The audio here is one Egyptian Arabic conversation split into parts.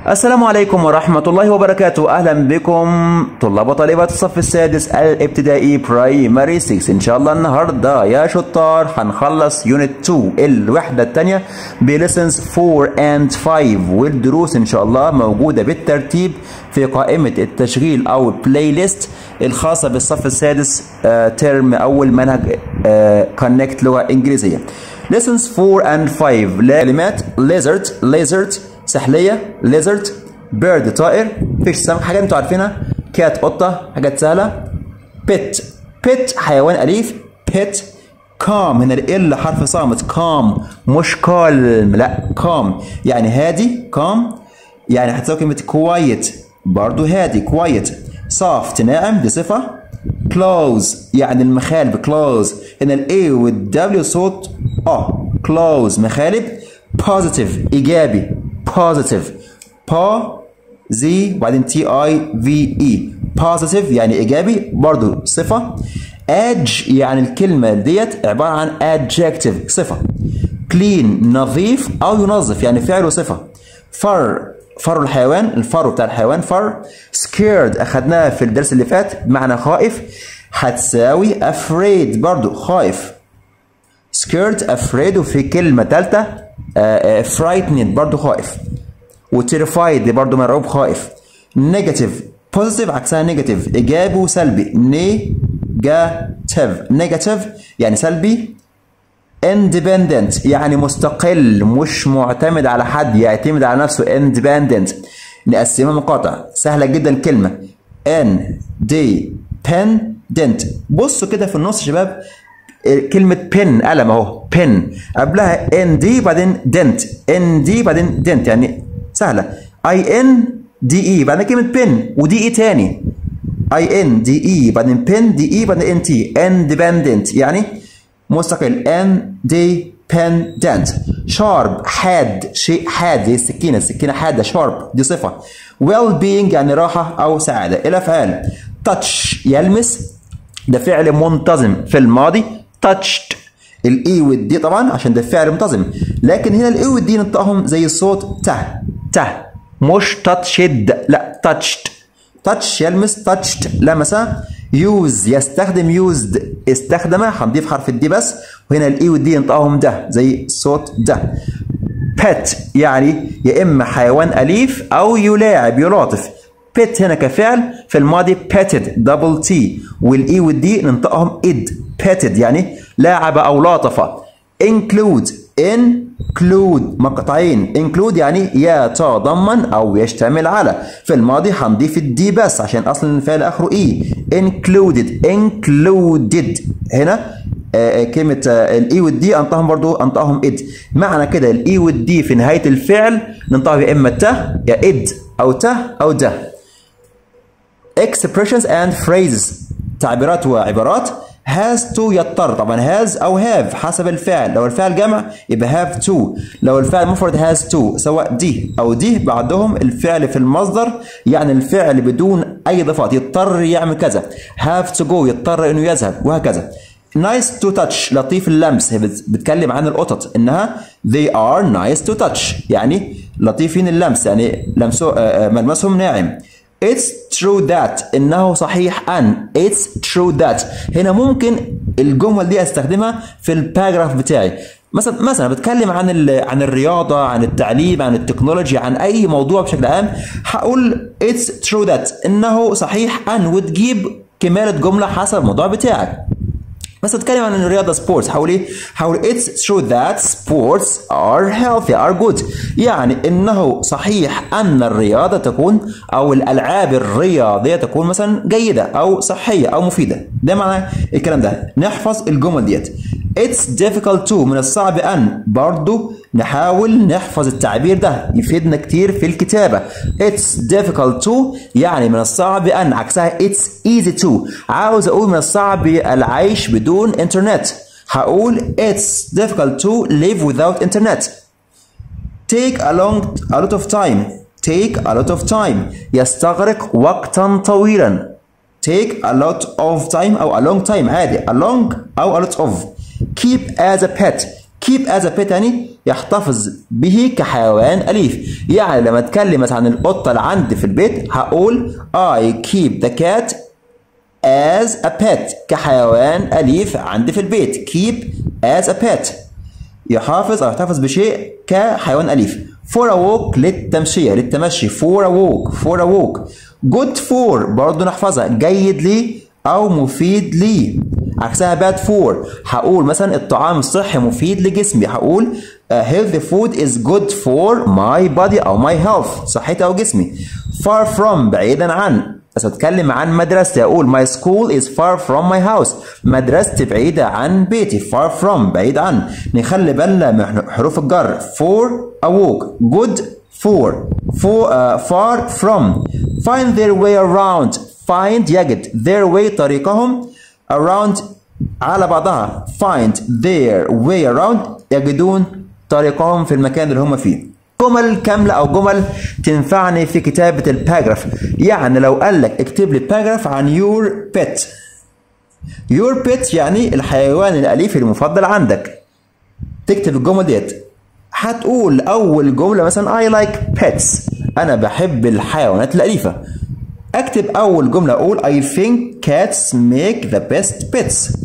السلام عليكم ورحمة الله وبركاته أهلا بكم طلاب وطالبات الصف السادس الابتدائي برايمري 6 إن شاء الله النهاردة يا شطار هنخلص يونت 2 الوحدة الثانية بليسنز 4 and 5 والدروس إن شاء الله موجودة بالترتيب في قائمة التشغيل أو البلاي ليست الخاصة بالصف السادس آه، ترم أول منهج كونكت لغة إنجليزية lessons 4 and 5 كلمات lizard lizard سحلية lizard bird طائر fish سمك حاجات انتوا عارفينها cat قطة حاجات سهلة pet pet حيوان أليف pet calm هنا ال حرف صامت calm مش calm لا calm يعني هادي calm يعني هتساوي كلمة quiet برضو هادي quiet soft ناعم دي صفة close يعني المخالب close هنا ال A وال W صوت اه close مخالب positive إيجابي positive با زي وبعدين تي اي في اي positive يعني إيجابي برضو صفة edge يعني الكلمة ديت عبارة عن adjective صفة clean نظيف أو ينظف يعني فعل وصفة fur فر الحيوان الفرو بتاع الحيوان فر scared أخدناها في الدرس اللي فات بمعنى خائف هتساوي afraid برضو خائف scared afraid وفي كلمة تالتة آه، آه، frightened برضو خائف وتيرفايد دي برضو مرعوب خائف نيجاتيف بوزيتيف عكسها نيجاتيف ايجابي وسلبي نيجاتيف نيجاتيف يعني سلبي independent يعني مستقل مش معتمد على حد يعتمد على نفسه independent نقسمها مقاطع سهلة جدا الكلمة independent بصوا كده في النص يا شباب كلمة بن قلم اهو بن قبلها ان دي بعدين دنت ان دي بعدين دنت يعني سهلة اي ان دي اي بعدين كلمة بن ودي اي تاني اي ان دي اي بعدين بن دي اي بعدين ان تي اندبندنت يعني مستقل independent شارب حاد شيء حاد زي السكينة السكينة حادة شارب دي صفة well being يعني راحة أو سعادة الأفعال touch يلمس ده فعل منتظم في الماضي touched الاي والدي طبعا عشان ده فعل منتظم لكن هنا الاي والدي نطقهم زي الصوت ته ته مش تاتشد لا touched touch يلمس touched لمس يوز يستخدم يوزد استخدم هنضيف حرف الدي بس وهنا الاي والدي ينطقهم ده زي صوت ده pet يعني يا اما حيوان اليف او يلاعب يلاطف pet هنا كفعل في الماضي petted دبل تي والاي والدي ننطقهم id petted يعني لاعب او لاطف include include مقطعين include يعني يتضمن او يشتمل على في الماضي هنضيف الدي بس عشان اصلا الفعل اخره اي included included هنا آه، آه، كلمة الاي والدي انطقهم برضو انطقهم اد معنى كده الاي والدي في نهاية الفعل ننطقها يا اما ته يا اد او ته او ده expressions and phrases تعبيرات وعبارات has to يضطر طبعا has او have حسب الفعل لو الفعل جمع يبقى have to لو الفعل مفرد has to سواء دي او دي بعدهم الفعل في المصدر يعني الفعل بدون اي اضافات يضطر يعمل كذا have to go يضطر انه يذهب وهكذا nice to touch لطيف اللمس هي بت- بتتكلم عن القطط انها they are nice to touch يعني لطيفين اللمس يعني لمسه آه، آه، ملمسهم ناعم It's true that انه صحيح ان It's true that هنا ممكن الجمل دي استخدمها في الباراجراف بتاعي مثلا مثلا بتكلم عن ال- عن الرياضه عن التعليم عن التكنولوجيا عن اي موضوع بشكل عام هقول It's true that انه صحيح ان وتجيب كمالة جملة حسب الموضوع بتاعك بس اتكلم عن الرياضه سبورتس حول ايه؟ حول it's true that sports are healthy are good يعني انه صحيح ان الرياضه تكون او الالعاب الرياضيه تكون مثلا جيده او صحيه او مفيده ده معنى الكلام ده نحفظ الجمل ديت it's difficult to من الصعب ان برضو نحاول نحفظ التعبير ده يفيدنا كتير في الكتابة it's difficult to يعني من الصعب أن عكسها it's easy to عاوز أقول من الصعب العيش بدون إنترنت هقول it's difficult to live without internet take a long a lot of time take a lot of time يستغرق وقتا طويلا take a lot of time أو a long time عادي a long أو a lot of keep as a pet keep as a pet يعني يحتفظ به كحيوان أليف يعني لما أتكلم مثلا عن القطة اللي عندي في البيت هقول I keep the cat as a pet كحيوان أليف عندي في البيت keep as a pet يحافظ أو يحتفظ بشيء كحيوان أليف for a walk للتمشية للتمشي for a walk for a walk good for برضه نحفظها جيد لي أو مفيد لي عكسها bad for هقول مثلا الطعام الصحي مفيد لجسمي هقول uh, healthy food is good for my body أو my health صحتي أو جسمي far from بعيدا عن بس اتكلم عن مدرستي اقول my school is far from my house مدرستي بعيدة عن بيتي far from بعيد عن نخلي بالنا من حروف الجر for a walk good for for uh, far from find their way around find يجد their way طريقهم around على بعضها find their way around يجدون طريقهم في المكان اللي هم فيه جمل كاملة أو جمل تنفعني في كتابة الباراجراف يعني لو قال لك اكتب لي باراجراف عن your pet your pet يعني الحيوان الأليف المفضل عندك تكتب الجمل ديت هتقول أول جملة مثلا I like pets أنا بحب الحيوانات الأليفة أكتب أول جملة أقول I think cats make the best pets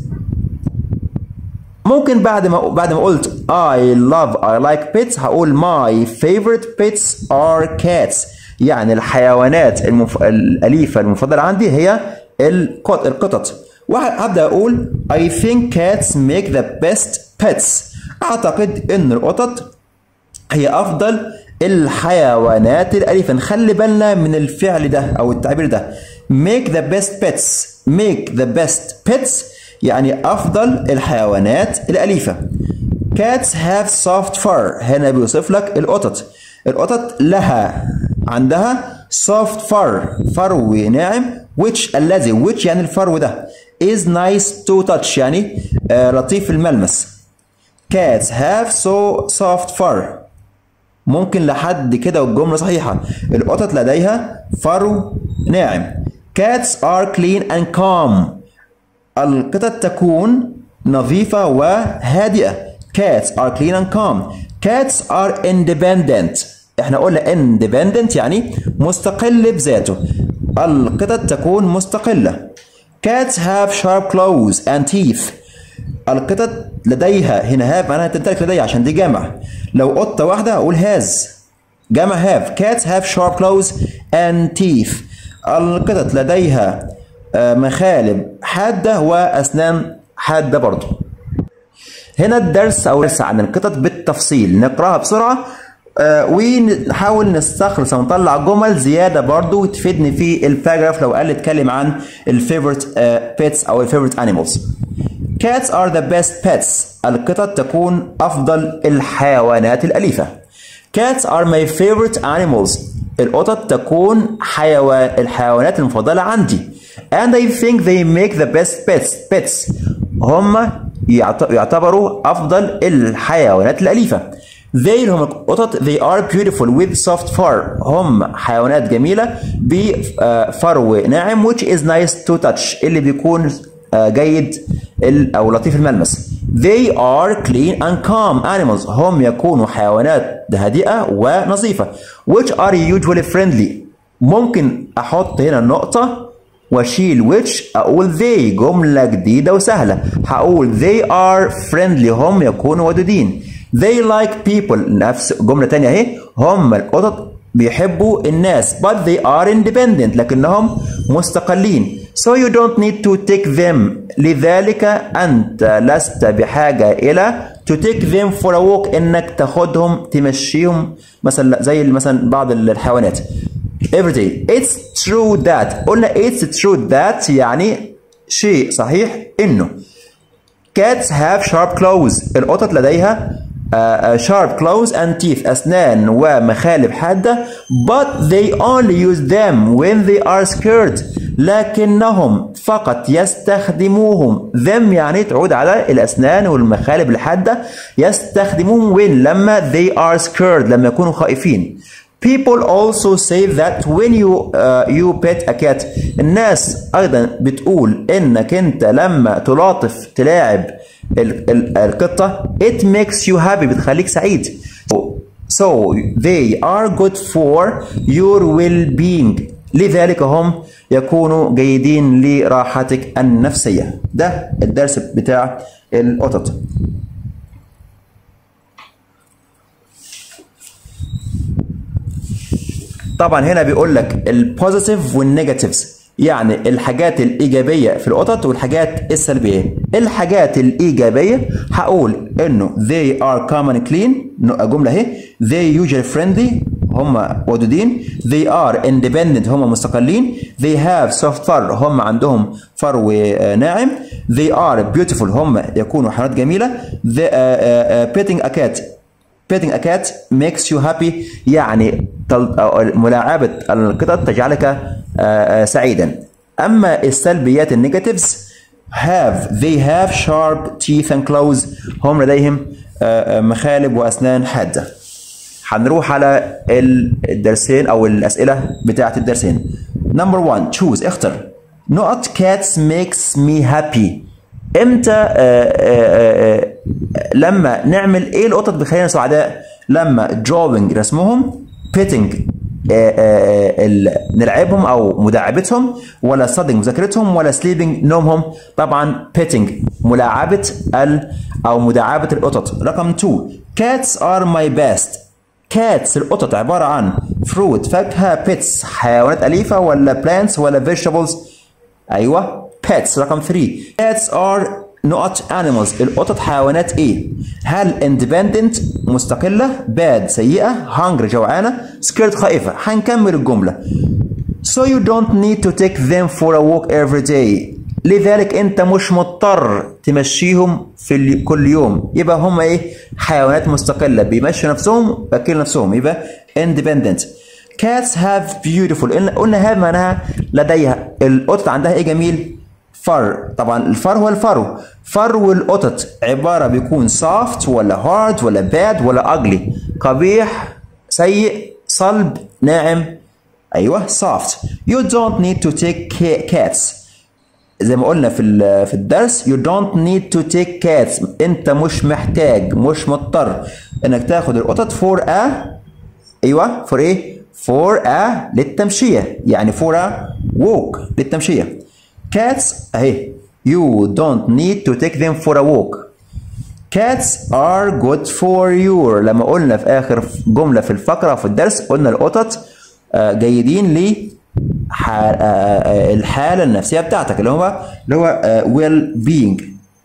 ممكن بعد ما بعد ما قلت I love I like pets هقول my favorite pets are cats يعني الحيوانات المف... الأليفة المفضلة عندي هي القط القطط وهبدأ أقول I think cats make the best pets أعتقد إن القطط هي أفضل الحيوانات الأليفة نخلي بالنا من الفعل ده أو التعبير ده make the best pets make the best pets يعني أفضل الحيوانات الأليفة cats have soft fur هنا بيوصف لك القطط القطط لها عندها soft fur فرو ناعم which الذي which يعني الفرو ده is nice to touch يعني آه لطيف الملمس cats have so soft fur ممكن لحد كده والجملة صحيحة القطط لديها فرو ناعم cats are clean and calm القطط تكون نظيفة وهادئة cats are clean and calm cats are independent احنا قلنا independent يعني مستقل بذاته القطط تكون مستقلة cats have sharp claws and teeth القطط لديها هنا have معناها تمتلك لديها عشان دي جمع لو قطة واحدة أقول has جمع have cats have sharp claws and teeth القطط لديها مخالب حادة وأسنان حادة برضو هنا الدرس أو درس عن القطط بالتفصيل نقراها بسرعة ونحاول نستخلص او نطلع جمل زياده برضو تفيدني في الباراجراف لو قال اتكلم عن الفيفورت بيتس او الفيفورت انيمالز Cats are the best pets القطط تكون أفضل الحيوانات الأليفة Cats are my favorite animals القطط تكون حيوان الحيوانات المفضلة عندي and I think they make the best pets pets هم يعتبروا أفضل الحيوانات الأليفة they هم القطط they are beautiful with soft fur هم حيوانات جميلة بفرو ناعم which is nice to touch اللي بيكون جيد أو لطيف الملمس they are clean and calm animals هم يكونوا حيوانات هادئة ونظيفة which are usually friendly ممكن أحط هنا نقطة واشيل which اقول they جملة جديدة وسهلة هقول they are friendly هم يكونوا ودودين they like people نفس جملة تانية اهي هم القطط بيحبوا الناس but they are independent لكنهم مستقلين so you don't need to take them لذلك أنت لست بحاجة إلى to take them for a walk إنك تاخدهم تمشيهم مثلا زي مثلا بعض الحيوانات every day it's true that قلنا it's true that يعني شيء صحيح إنه cats have sharp claws القطط لديها uh, sharp claws and teeth أسنان ومخالب حادة but they only use them when they are scared لكنهم فقط يستخدموهم them يعني تعود على الأسنان والمخالب الحادة يستخدموهم when لما they are scared لما يكونوا خائفين People also say that when you uh, you pet a cat الناس أيضا بتقول إنك أنت لما تلاطف تلاعب ال ال القطة it makes you happy بتخليك سعيد so they are good for your well-being لذلك هم يكونوا جيدين لراحتك النفسية ده الدرس بتاع القطط طبعا هنا بيقول لك البوزيتيف والنيجاتيفز يعني الحاجات الإيجابية في القطط والحاجات السلبية الحاجات الإيجابية هقول إنه they are common and clean جملة اهي they usually friendly هم ودودين they are independent هم مستقلين they have soft fur هم عندهم فرو ناعم they are beautiful هم يكونوا حيوانات جميلة the, uh, uh, petting a cat petting a cat makes you happy يعني ملاعبة القطط تجعلك سعيدا أما السلبيات النيجاتيفز have they have sharp teeth and claws هم لديهم مخالب وأسنان حادة هنروح على الدرسين أو الأسئلة بتاعة الدرسين number one choose اختر نقط cats makes me happy امتى آآ آآ لما نعمل ايه القطط بيخلينا سعداء لما drawing رسمهم petting نلعبهم او مداعبتهم ولا studying مذاكرتهم ولا sleeping نومهم طبعا petting ملاعبة ال او مداعبة القطط رقم 2 cats are my best cats القطط عبارة عن fruit فاكهة pets حيوانات أليفة ولا plants ولا vegetables أيوة pets رقم 3 pets are not animals القطط حيوانات ايه هل independent مستقلة bad سيئة hungry جوعانة scared خائفة هنكمل الجملة so you don't need to take them for a walk every day لذلك انت مش مضطر تمشيهم في كل يوم يبقى هم ايه حيوانات مستقلة بيمشوا نفسهم بياكلوا نفسهم يبقى independent cats have beautiful قلنا have معناها لديها القطط عندها ايه جميل فر طبعا الفر هو الفرو فرو القطط عبارة بيكون soft ولا hard ولا bad ولا ugly قبيح سيء صلب ناعم ايوه soft you don't need to take cats زي ما قلنا في في الدرس you don't need to take cats انت مش محتاج مش مضطر انك تاخد القطط for a ايوه for ايه for a للتمشية يعني for a walk للتمشية cats اهي you don't need to take them for a walk cats are good for you لما قلنا في اخر جملة في الفقرة في الدرس قلنا القطط جيدين ل الحالة النفسية بتاعتك اللي هو اللي هو well being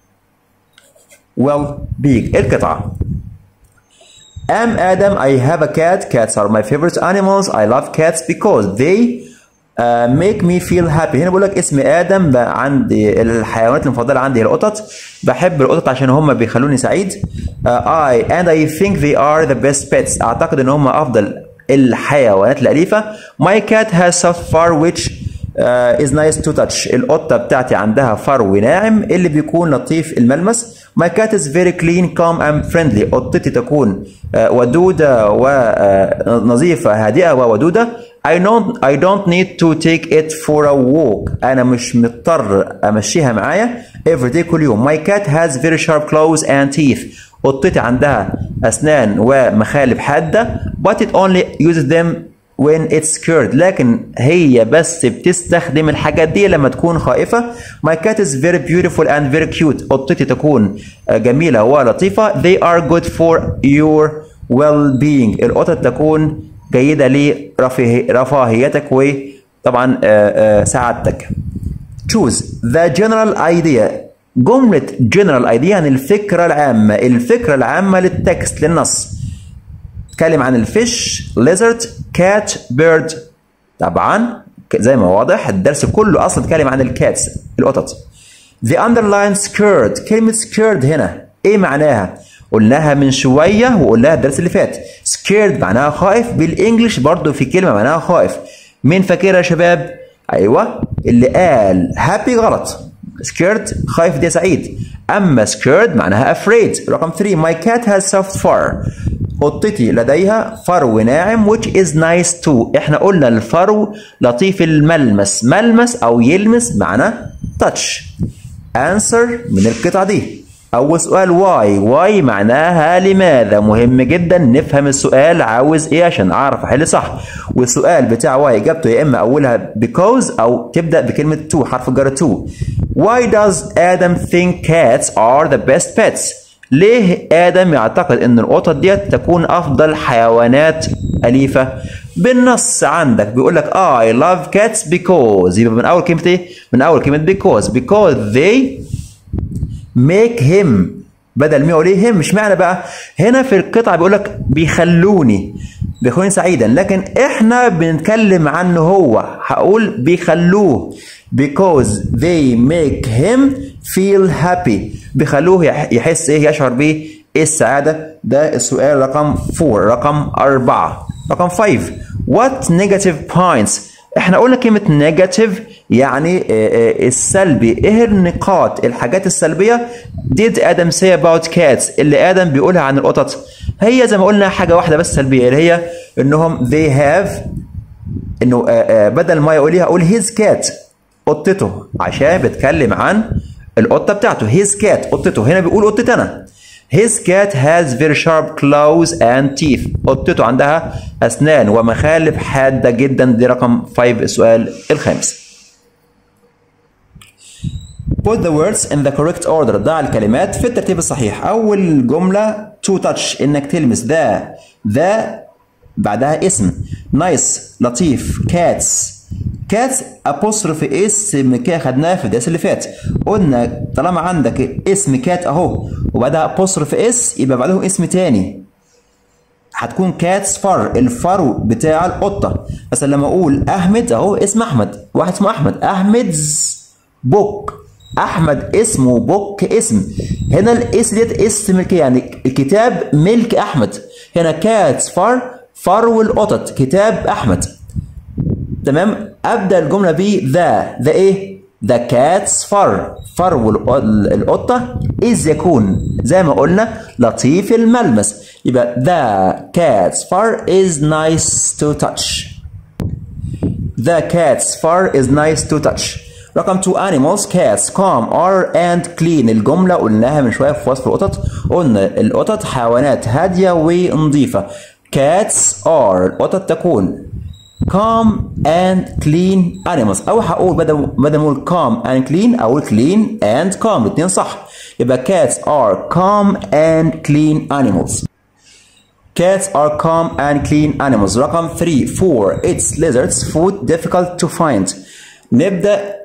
well being القطعة I'm Adam I have a cat cats are my favorite animals I love cats because they Uh, make me feel happy هنا بقول لك اسم ادم عندي الحيوانات المفضله عندي هي القطط بحب القطط عشان هم بيخلوني سعيد uh, I and I think they are the best pets اعتقد ان هم افضل الحيوانات الاليفه my cat has soft fur which uh, is nice to touch القطه بتاعتي عندها فرو ناعم اللي بيكون لطيف الملمس my cat is very clean calm and friendly قطتي تكون uh, ودوده ونظيفه هادئه وودوده I don't I don't need to take it for a walk أنا مش مضطر أمشيها معايا every day كل يوم my cat has very sharp claws and teeth قطتي عندها أسنان ومخالب حادة but it only uses them when it's scared لكن هي بس بتستخدم الحاجات دي لما تكون خائفة my cat is very beautiful and very cute قطتي تكون جميلة ولطيفة they are good for your well-being القطط تكون جيدة لرفاهيتك وطبعا سعادتك choose the general idea جملة general idea يعني الفكرة العامة الفكرة العامة للتكست للنص تكلم عن الفيش lizard cat bird طبعا زي ما واضح الدرس كله اصلا اتكلم عن الكاتس القطط the underline scared كلمة scared هنا ايه معناها قلناها من شوية وقلناها الدرس اللي فات scared معناها خائف بالانجلش برضو في كلمة معناها خائف مين فاكرها يا شباب ايوه اللي قال happy غلط scared خايف دي سعيد اما scared معناها afraid رقم 3 my cat has soft fur قطتي لديها فرو ناعم which is nice too احنا قلنا الفرو لطيف الملمس ملمس او يلمس معنى touch answer من القطعة دي أول سؤال واي واي معناها لماذا مهم جدا نفهم السؤال عاوز إيه عشان أعرف أحل صح والسؤال بتاع واي إجابته يا إما أولها because أو تبدأ بكلمة to حرف الجر to Why does Adam think cats are the best pets ليه آدم يعتقد إن القطط ديت تكون أفضل حيوانات أليفة بالنص عندك بيقول لك I love cats because يبقى من أول كلمة إيه؟ من أول كلمة because because they make him بدل ما يقول ايه هم مش معنى بقى هنا في القطعه بيقول لك بيخلوني بيخلوني سعيدا لكن احنا بنتكلم عنه هو هقول بيخلوه because they make him feel happy بيخلوه يحس ايه يشعر بايه ايه السعاده ده السؤال رقم 4 رقم 4 رقم 5 what negative points احنا قلنا كلمه نيجاتيف يعني السلبي ايه النقاط الحاجات السلبيه did ادم say about cats اللي ادم بيقولها عن القطط هي زي ما قلنا حاجه واحده بس سلبيه اللي هي انهم they have انه بدل ما يقولها اقول his cat قطته عشان بيتكلم عن القطه بتاعته his cat قطته هنا بيقول قطتي انا His cat has very sharp claws and teeth. قطته عندها أسنان ومخالب حادة جدا دي رقم 5 السؤال الخامس. Put the words in the correct order. ضع الكلمات في الترتيب الصحيح. أول جملة to touch إنك تلمس ذا ذا بعدها اسم nice لطيف cats كاتس apostrophe اسم كده خدناه في الدرس اللي فات قلنا طالما عندك اسم كات اهو وبعدها apostrophe اس يبقى بعده اسم تاني هتكون كاتس فر الفرو بتاع القطه مثلا لما اقول احمد اهو اسم احمد واحد اسمه احمد احمدز بوك احمد اسمه بوك اسم هنا الاس ديت اسم ملكيه يعني الكتاب ملك احمد هنا كاتس فر فرو القطط كتاب احمد تمام ابدا الجمله ب ذا ذا ايه ذا كاتس فر فرو القطه از يكون زي ما قلنا لطيف الملمس يبقى ذا كاتس فر is nice to touch the cat's fur is nice to touch رقم 2 animals cats calm are and clean الجملة قلناها من شوية في وصف القطط قلنا القطط حيوانات هادية ونظيفة cats are القطط تكون calm and clean animals او هقول بدل بدل ما اقول calm and clean اقول clean and calm الاثنين صح يبقى cats are calm and clean animals Cats are calm and clean animals. رقم 3 4 It's lizards food difficult to find. نبدأ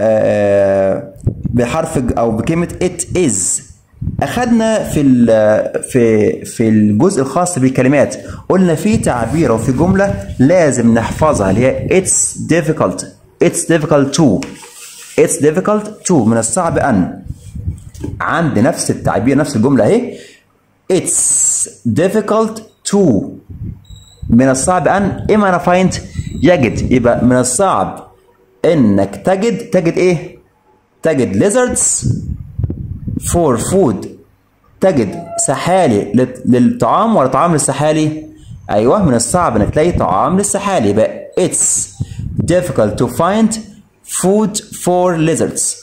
آه بحرف او بكلمة it is. أخذنا في في في الجزء الخاص بالكلمات قلنا في تعبير او في جملة لازم نحفظها اللي هي it's difficult it's difficult to it's difficult to من الصعب أن عند نفس التعبير نفس الجملة اهي It's difficult to من الصعب أن إما أنا find يجد يبقى من الصعب إنك تجد تجد إيه؟ تجد lizards for food تجد سحالي للطعام ولا طعام للسحالي؟ أيوه من الصعب إنك تلاقي طعام للسحالي يبقى It's difficult to find food for lizards.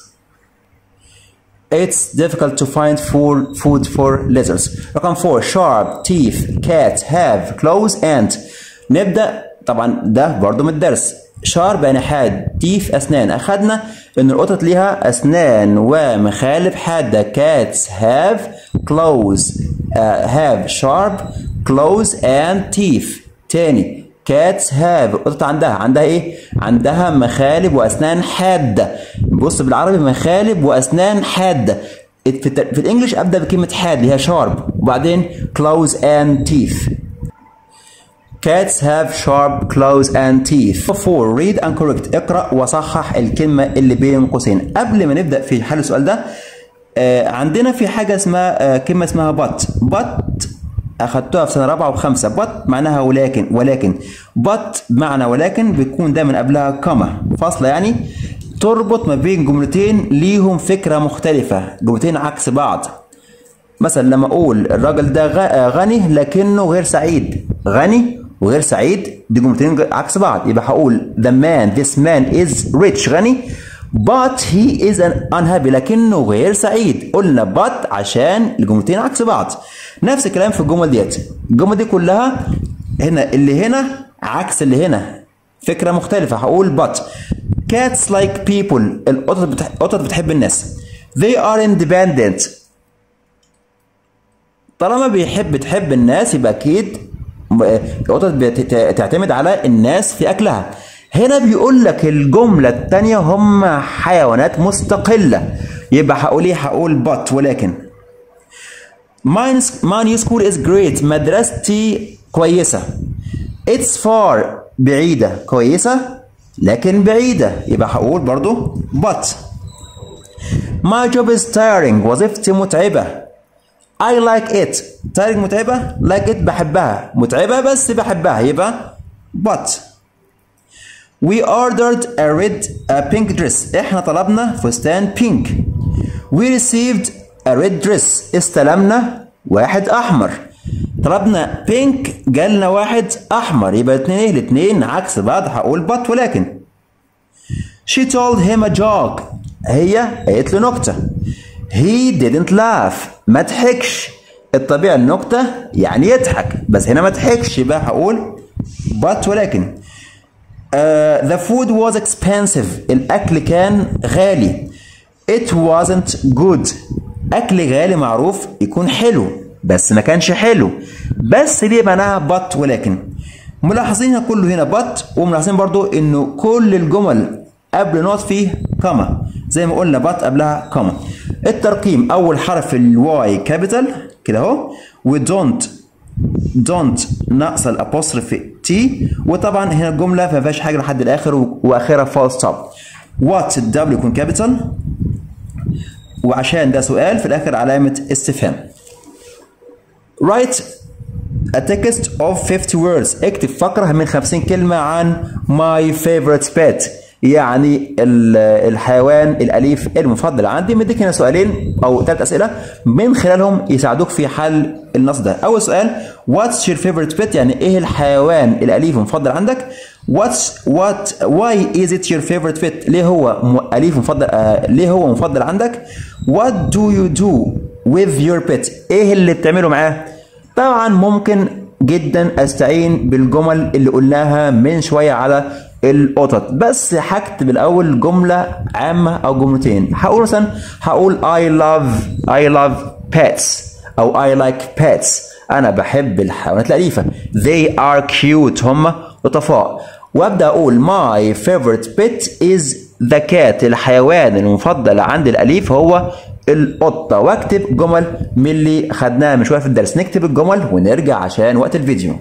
It's difficult to find food, food for lizards. رقم 4 sharp teeth cats have claws and نبدأ طبعا ده برضو من الدرس sharp يعني حاد teeth أسنان أخدنا إن القطط ليها أسنان ومخالب حادة cats have claws uh, have sharp claws and teeth تاني cats have القطط عندها عندها ايه عندها مخالب واسنان حاده بص بالعربي مخالب واسنان حاده في, في الانجليش ابدا بكلمه حاد اللي هي شارب وبعدين claws and teeth Cats have sharp claws and teeth. 4 read and correct اقرأ وصحح الكلمة اللي بين قوسين. قبل ما نبدأ في حل السؤال ده آه عندنا في حاجة اسمها آه كلمة اسمها but. but اخدتوها في سنه رابعه وخمسه بط معناها ولكن ولكن بط معنى ولكن بيكون دايما قبلها كما فاصله يعني تربط ما بين جملتين ليهم فكره مختلفه جملتين عكس بعض مثلا لما اقول الراجل ده غ- غني لكنه غير سعيد غني وغير سعيد دي جملتين عكس بعض يبقى هقول the man this man is rich غني but he is an unhappy لكنه غير سعيد قلنا but عشان الجملتين عكس بعض نفس الكلام في الجمل ديت الجمل دي كلها هنا اللي هنا عكس اللي هنا فكرة مختلفة هقول but cats like people القطط بتح... القطط بتحب الناس they are independent طالما بيحب بتحب الناس يبقى اكيد م- القطط بتعتمد على الناس في اكلها هنا بيقول لك الجملة التانية هم حيوانات مستقلة يبقى هقول ايه هقول but ولكن mine my new school is great مدرستي كويسة it's far بعيدة كويسة لكن بعيدة يبقى هقول برضو but my job is tiring وظيفتي متعبة I like it tiring متعبة like it بحبها متعبة بس بحبها يبقى but we ordered a red a pink dress احنا طلبنا فستان pink we received a red dress استلمنا واحد احمر طلبنا pink جالنا واحد احمر يبقى اتنين ايه الاتنين عكس بعض هقول but ولكن she told him a joke هي قالت له نكتة he didn't laugh ما ضحكش الطبيعي النكتة يعني يضحك بس هنا ما ضحكش يبقى هقول but ولكن Uh, the food was expensive الأكل كان غالي it wasn't good أكل غالي معروف يكون حلو بس ما كانش حلو بس ليه معناها but ولكن ملاحظين هنا كله هنا but وملاحظين برضو انه كل الجمل قبل نقط فيه كما زي ما قلنا but قبلها كما الترقيم اول حرف الواي كابيتال كده اهو ودونت دونت ناقصه الابوستروفي تي وطبعا هنا الجمله ما فيهاش حاجه لحد الاخر و- واخرها فول ستوب وات الدبليو يكون كابيتال وعشان ده سؤال في الاخر علامه استفهام write a text of 50 words اكتب فقرة من 50 كلمة عن my favorite pet يعني ال- الحيوان الأليف المفضل عندي مديك هنا سؤالين أو ثلاث أسئلة من خلالهم يساعدوك في حل النص ده أول سؤال what's your favorite pet يعني إيه الحيوان الأليف المفضل عندك what's what why is it your favorite pet ليه هو م- أليف مفضل آه ليه هو مفضل عندك what do you do with your pet إيه اللي بتعمله معاه طبعا ممكن جدا استعين بالجمل اللي قلناها من شويه على القطط بس هكتب الاول جمله عامه او جملتين هقول مثلا هقول I love I love pets او I like pets انا بحب الحيوانات الاليفه they are cute هم لطفاء وابدا اقول my favorite pet is the cat الحيوان المفضل عند الاليف هو القطة واكتب جمل من اللي خدناها من شوية في الدرس نكتب الجمل ونرجع عشان وقت الفيديو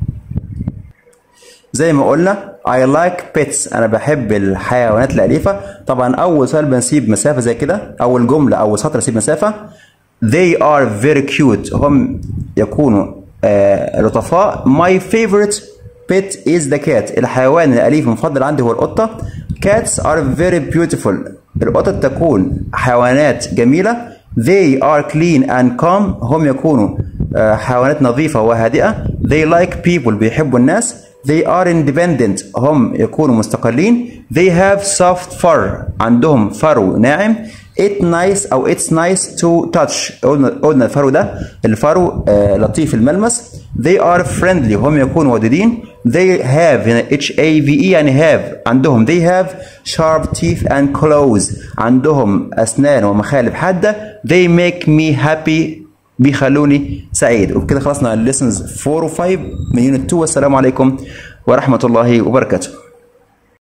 زي ما قلنا I like pets أنا بحب الحيوانات الأليفة طبعا أول سؤال بنسيب مسافة زي كده أول جملة أول سطر أسيب مسافة They are very cute هم يكونوا آه لطفاء My favorite pet is the cat الحيوان الأليف المفضل عندي هو القطة Cats are very beautiful القطط تكون حيوانات جميلة They are clean and calm هم يكونوا آه، حيوانات نظيفة وهادئة They like people بيحبوا الناس They are independent هم يكونوا مستقلين They have soft fur عندهم فرو ناعم It nice أو it's nice to touch قلنا قلنا الفرو ده الفرو آه لطيف الملمس They are friendly هم يكونوا ودودين They have هنا H A V E يعني have عندهم They have sharp teeth and claws عندهم أسنان ومخالب حادة They make me happy بيخلوني سعيد وبكده خلصنا الليسنز 4 و 5 من يونت 2 والسلام عليكم ورحمة الله وبركاته